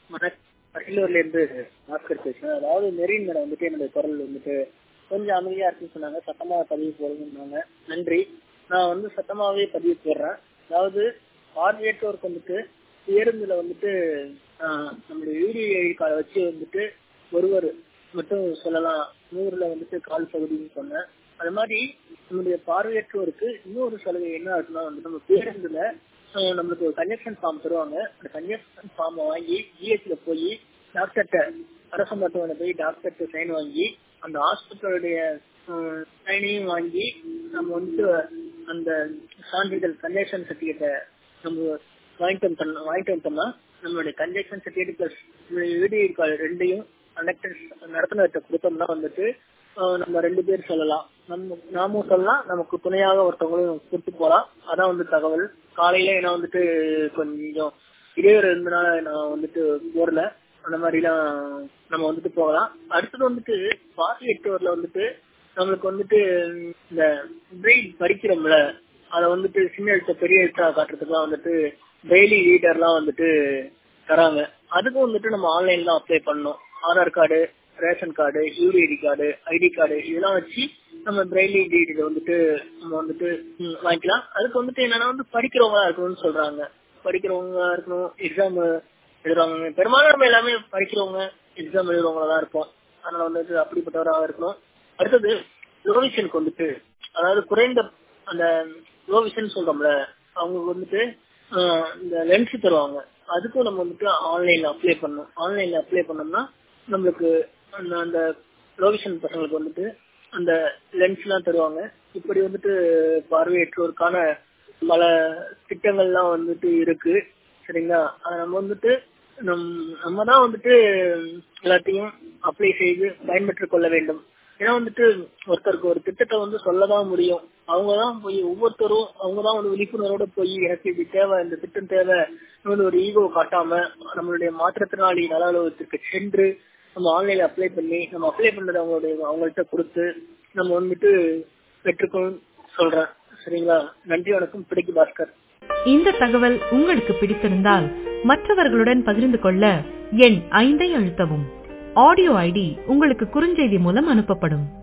வணக்கம் அரியலூர்ல இருந்து பாஸ்கர் பேசுறேன் அதாவது மெரீன் மேடம் வந்துட்டு என்னுடைய குரல் வந்துட்டு கொஞ்சம் அமைதியா இருக்குன்னு சொன்னாங்க சத்தமா பதிவு போடுங்கன்னாங்க நன்றி நான் வந்து சத்தமாவே பதிவு போடுறேன் அதாவது பார்வையற்றோருக்கு வந்துட்டு பேருந்துல வந்துட்டு ஆஹ், நம்மளுடைய யூடிஐ கார்டை வச்சு வந்துட்டு ஒருவர் மட்டும் சொல்லலாம் நூறுல வந்துட்டு கால் பகுதின்னு சொன்னேன் அது மாதிரி நம்முடைய பார்வையற்றோருக்கு இன்னொரு சலுகை என்ன இருக்குன்னா வந்து நம்ம பேருந்துல ஆஹ், நம்மளுக்கு ஒரு கன்ஜெக்ஷன் ஃபார்ம் தருவாங்க அந்த கன்ஜெக்ஷன் ஃபார்மை வாங்கி ஜிஹெச்ல போய் டாக்டர்கிட்ட அரசு மருத்துவமனை போய் டாக்டர்கிட்ட சைன் வாங்கி அந்த ஹாஸ்பிட்டலுடைய சைனையும் வாங்கி நம்ம வந்து அந்த சான்றிதழ் கன்ஜெக்ஷன் சர்டிபிகேட்டை நம்ம வாங்கிட்டு வந்துட்டோம் வாங்கிட்டு வந்துட்டோம்னா நம்மளுடைய concession certificate plus video call ரெண்டையும் கண்டக்டர் நடத்துனர்கிட்ட கொடுத்தோம்னா வந்துட்டு ஆஹ் நம்ம ரெண்டு பேர் சொல்லலாம் நம்ம நாமும் சொல்லலாம் நமக்கு துணையாக ஒருத்தவங்களும் கூட்டு போலாம் அதான் வந்து தகவல் காலையில ஏன்னா வந்துட்டு கொஞ்சம் இடையூறு இருந்தனால நான் வந்துட்டு போறல அந்த மாதிரிலாம் நம்ம வந்துட்டு போகலாம் அடுத்தது வந்துட்டு பார்வையற்றோர்ல வந்துட்டு நம்மளுக்கு வந்துட்டு இந்த பிரெயில் படிக்கிறோம்ல அதை வந்துட்டு சின்ன எழுத்த பெரிய எழுத்தா காட்டுறதுக்குலாம் வந்துட்டு டெய்லி ரீடர்லாம் வந்துட்டு தராங்க அதுக்கும் வந்துட்டு நம்ம ஆன்லைன்ல அப்ளை பண்ணணும் Aadhaar card ration card UDID card ID card இதெல்லாம் வச்சு நம்ம பிரெய்லி டீடு வந்துட்டு நம்ம வந்துட்டு ம், வாங்கிக்கலாம் அதுக்கு வந்துட்டு என்னன்னா வந்து படிக்கிறவங்களா இருக்கணும்னு சொல்றாங்க படிக்கிறவங்க இருக்கணும் எக்ஸாம் எழுதுறவங்க பெரும்பாலும் நம்ம எல்லாமே படிக்கிறவங்க எக்ஸாம் எழுதுறவங்களா தான் இருப்போம் அதனால வந்துட்டு அப்படிப்பட்டவராக இருக்கணும் அடுத்தது லோவிஷனுக்கு வந்துட்டு அதாவது குறைந்த அந்த லோவிஷன் சொல்றோம்ல அவங்களுக்கு வந்துட்டு ஆஹ், இந்த லென்ஸ் தருவாங்க அதுக்கும் நம்ம வந்துட்டு ஆன்லைன்ல அப்ளை பண்ணணும் ஆன்லைன்ல அப்ளை பண்ணோம்னா நம்மளுக்கு அந்த அந்த லோவிஷன் பசங்களுக்கு வந்துட்டு அந்த லென்ஸ் எல்லாம் தருவாங்க இப்படி வந்துட்டு பார்வையற்றோருக்கான பல திட்டங்கள்லாம் வந்துட்டு இருக்கு சரிங்களா அதை நம்ம வந்துட்டு நம் நம்ம தான் வந்துட்டு எல்லாத்தையும் அப்ளை செய்து பயன்பெற்றுக் கொள்ள வேண்டும் ஏன்னா வந்துட்டு ஒருத்தருக்கு ஒரு திட்டத்தை வந்து சொல்லதான் முடியும் அவங்கதான் போய் ஒவ்வொருத்தரும் அவங்கதான் வந்து விழிப்புணர்வோட போய் எனக்கு இது தேவை இந்த திட்டம் தேவை வந்து ஒரு ஈகோ காட்டாம நம்மளுடைய மாற்றுத்திறனாளி நல அலுவலகத்திற்கு சென்று நம்ம ஆன்லைன்ல அப்ளை பண்ணி நம்ம அப்ளை பண்ணதை அவங்களுடைய அவங்கள்ட்ட கொடுத்து நம்ம வந்துட்டு பெற்றுக்கணும் சொல்றேன் சரிங்களா நன்றி வணக்கம் பிடிக்கு பாஸ்கர் இந்த தகவல் உங்களுக்கு பிடித்திருந்தால் மற்றவர்களுடன் பகிர்ந்து கொள்ள எண் ஐந்தை அழுத்தவும் ஆடியோ ஐடி உங்களுக்கு குறுஞ்செய்தி மூலம் அனுப்பப்படும்